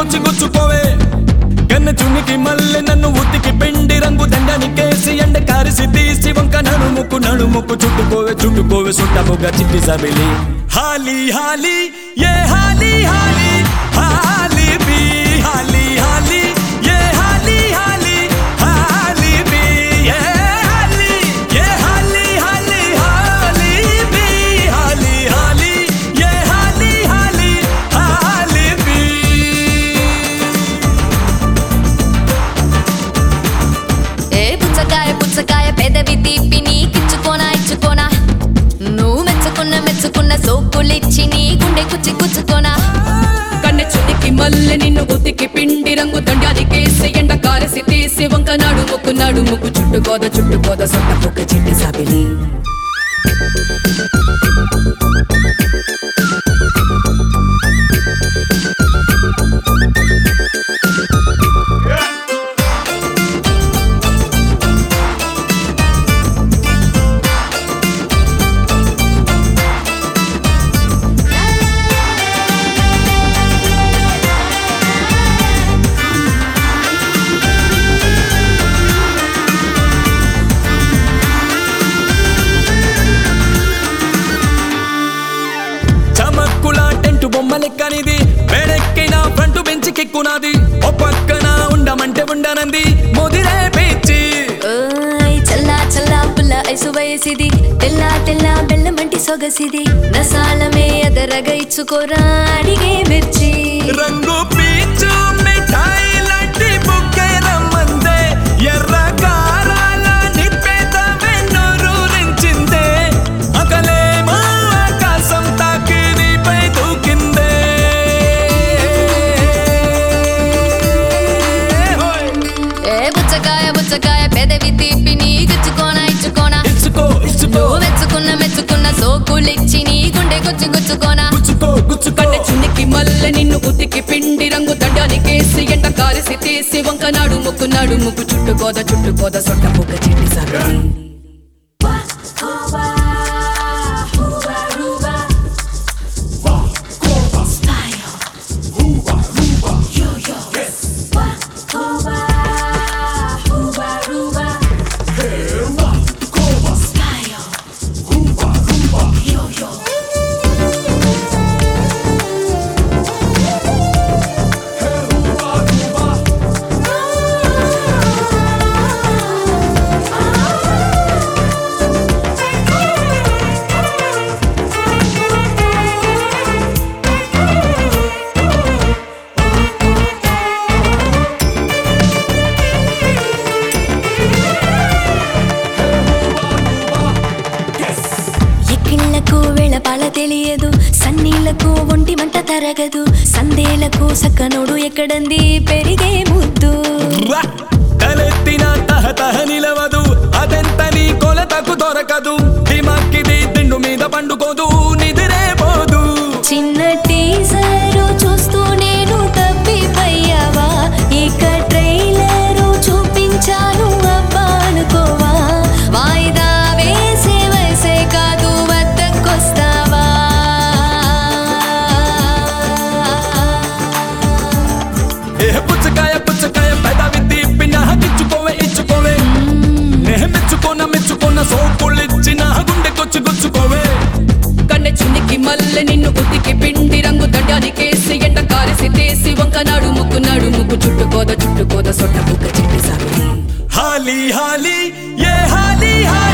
గుచ్చి గుచ్చుకోవే కన్న చునికి మల్లె నన్ను ఉత్తికి పిండి రంగు దండాని కేసి ఎండ కారిసి తీసి వంక నడుముకు నడుముకు చుట్టుకోవే చుట్టుకోవే సుట్టముగా చిట్టి సబిలి హాలి హాలి ఏ హాలి హాలి హాలి బి హాలి హాలి ఏ హాలి హాలి హాలి బి ఏ హాలి ఏ హాలి హాలి హాలి బి హాలి హాలి ఏ హాలి హాలి హాలి బి ఏ పుచ్చకాయ పుచ్చకాయ పెదవి తీపి నీకిచ్చుకోనా ఇచ్చుకోనా నువ్వు మెచ్చుకున్న మెచ్చుకున్న సోకులిచ్చి నీ గుండె కుచ్చి కుచ్చుకోనా కన్నె చునికి మల్లె నిన్ను ఉతికి పిండి రంగు దండాది కేసి ఎండ కారసి తీసి వంక నడుముకు నడుముకు చుట్టుకోద చుట్టుకోద సొట్ట పొక్క చిట్టి సాబిలి చమక్కుల టెంటు బొమ్మ లెక్కనిది వేడెక్కిన ఫ్రంట్ బెంచ్ కెక్కునాది ఓ పక్కన ఉండమంటే ఉండనంది ముదిరే పిచ్చి ఓయ్ చల్లా చల్లా పుల్ల ఐసు వయసిది తెల్ల తెల్ల బెల్లమంటి సొగసిది నసాలమే ఎదరగ ఇచ్చుకోరా అడిగే మిర్చి రంగు పీచు మిఠాయి లాంటి బుక్కే రమ్మందే ఎర్ర కారాల నిప్పేద వెన్నూరించిందే అకలేమో ఆకాశం తాకి నీపై దూకిందే హోయ్! ఏ పుచ్చకాయ పుచ్చకాయ పెదవి తీపి నీకిచ్చుకోనా ఇచ్చుకోనా ఇచ్చుకో ఇచ్చుకో నువ్వు మెచ్చుకున్న మెచ్చుకున్న సోకులిచ్చి నీ గుండె గుచ్చి గుచ్చుకోనా గుచ్చుకో గుచ్చుకో కన్నె చునికి మల్లె నిన్ను ఉతికి పిండి రంగు దండాది కేసి ఎండ కారసి తీసి వంక నడుముకు నడుముకు చుట్టుకోద చుట్టుకోద సొట్ట పొక్క చిట్టి సాబిలి ఎక్కిళ్లకు వేళపాల తెలియదు సన్నీళ్లకు ఒంటి మంట తరగదు సందేలకు సక్కనోడు ఎక్కడంది పెరిగే ముద్దు రా! తలెత్తిన తహ తహ నిలవదు అదెంత నీ కొలతకు దొరకదు దిమాక్కిది దిండు మీద పండుకోదు నిదిరే పోదు చిన్న టీజరు చూస్తూ నేను తప్పిపోయావా ఇక ట్రైలరు చూపించాను అబ్బా అనుకోవా వాయిదా వేసే వయసే కాదు వద్దకొస్తావా ఏ పుచ్చకాయ పుచ్చకాయ పెదవి తీపి నాకిచ్చుకోవే ఇచ్చుకోవే నే మెచ్చుకోన మెచ్చుకోన సోపులిచ్చి నా గుండెకొచ్చి గుచ్చుకోవే కన్నె చునికి మల్లె నిన్ను ఉతికి పిండి రంగు దండాది కేసి ఎండ కారసి తీసి వంక నడుముకు నడుముకు చుట్టుకోద చుట్టుకోద సొట్ట పొక్క చిట్టి సాబిలి హాలి హాలి ఏ హాలి హాలి